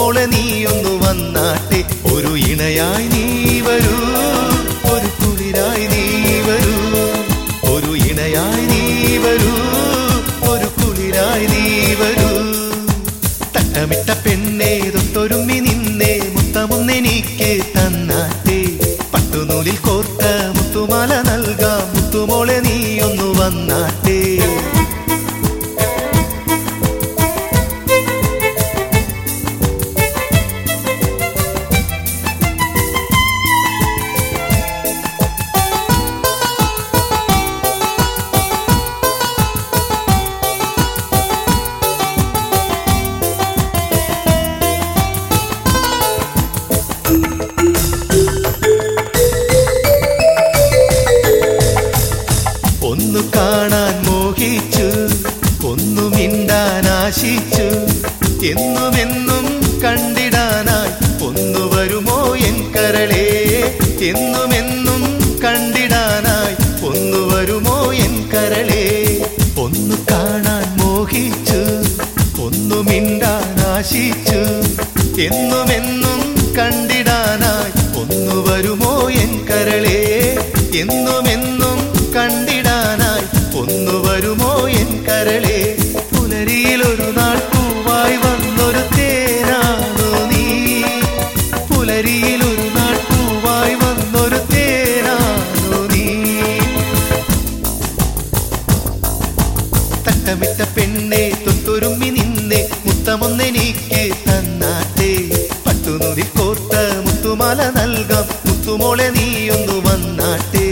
മുത്തുമോളെ നീ ഒന്ന് വന്നാട്ടെ ഒരു ഇണയായി നീ വരൂ ഒരു കുളിരായി നീ വരൂ ഒരു ഇണയായി നീ വരൂ ഒരു കുളിരായി നീ വരൂ തട്ടമിട്ട പെണ്ണേ തൊട്ടൊരുമ്മി നിന്നേ മുത്തമൊന്നെനിക്ക് തന്നാട്ടെ പട്ടുനൂലിൽ കോർത്ത മുത്തുമാല നൽകാം മുത്തുമോളെ നീ ഒന്ന് വന്നാട്ടെ ഒന്നു കാണാൻ മോഹിച്ചു ഒന്നു മിണ്ടാൻ ആശിച്ചു എന്നുമെന്നും കണ്ടിടാനായി ഒന്നു വരുമോ എൻ കരളേ എന്നുമെന്നും കണ്ടിടാനായി ഒന്നു വരുമോ എൻ കരളേ ഒന്നു കാണാൻ മോഹിച്ചു ഒന്നു മിണ്ടാൻ ആശിച്ചു എന്നുമെന്നും കണ്ടിടാനായി ഒന്നു വരുമോ എൻ കരളേ എന്നുമെന്നും കണ്ടിടാനായി ഒന്നു വരുമോ എൻ കരളേ പുലരിയിൽ ഒരു നാൾ പൂവായി വന്നൊരു തേനാണോ നീ പുലരിയിൽ ഒരു നാൾ പൂവായി വന്നൊരു തേനാണോ നീ തട്ടമിട്ട പെണ്ണെ തൊട്ടൊരുമ്മി നിന്നെ മുത്തമൊന്നെനിക്ക് തന്നാട്ടെ പട്ടുനുരി കോർത്ത മുത്തുമാല നൽകാം മുത്തുമോളെ നീ ഒന്ന് വന്നാട്ടെ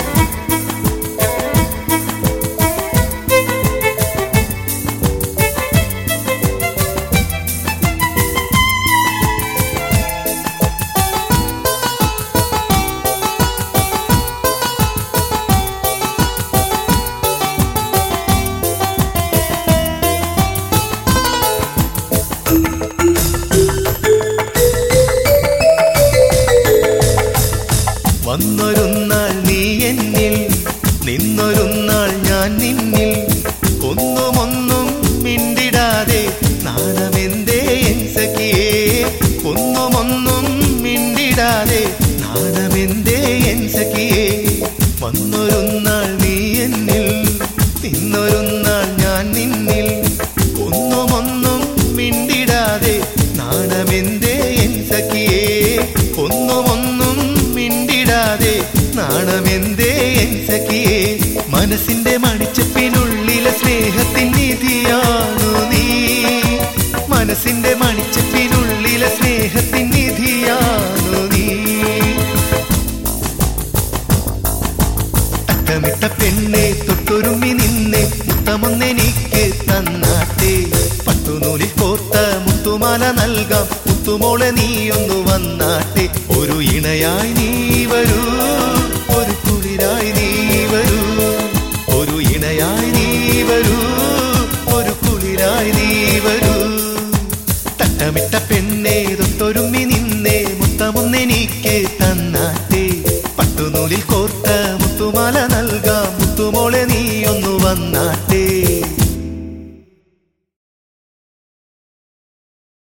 വന്നൊരുന്നാൾ നീ എന്നിൽ നിന്നൊരുന്നാൾ ഞാൻ നിന്നിൽ ഒന്നുമൊന്നും മിണ്ടിടാതെ നാണമെന്തേ എൻ സഖിയേ ഒന്നുമൊന്നും മിണ്ടിടാതെ നാണമെന്തേ എൻ സഖിയേ വന്നൊരുന്നാൾ നീ എന്നിൽ നിന്നൊരുന്നാൾ ഞാൻ നിന്നിൽ ഒന്നുമൊന്നും മിണ്ടിടാതെ നാണമെന്തേ എൻ സഖിയേ ഒന്നുമൊന്നും മിണ്ടിടാതെ നാണമെന്തേ എൻ സഖിയേ മനസ്സിന്റെ മണിച്ചപ്പിനുള്ളിലെ സ്നേഹത്തിൻ നിധിയാണു നീ മനസ്സിന്റെ മണിച്ചപ്പിനുള്ളിലെ സ്നേഹത്തിൻ നിധിയാണു നീ തട്ടമിട്ട പെണ്ണെ തൊട്ടൊരുമ്മി നിന്നെ മുത്തമൊന്നെനിക്ക് തന്നാട്ടെ പട്ടുനൂലിൽ കോർത്ത മുത്തുമാല നൽകാം മുത്തുമോളെ നീ ഒന്ന് വന്നാട്ടെ ഒരു ഇണയായി നീ വരൂ ഒരു കുളിരായി നീ വരൂ ഒരു ഇണയായി നീ വരൂ ഒരു കുളിരായി നീ വരൂ തട്ടമിട്ട പെണ്ണെ തൊട്ടൊരുമ്മി നിന്നെ മുത്തമൊന്നെനിക്ക് തന്നാട്ടെ പട്ടുനൂലിൽ കോർത്ത മുത്തുമാല നൽകാം മുത്തുമോളെ നീ ഒന്ന് വന്നാട്ടെ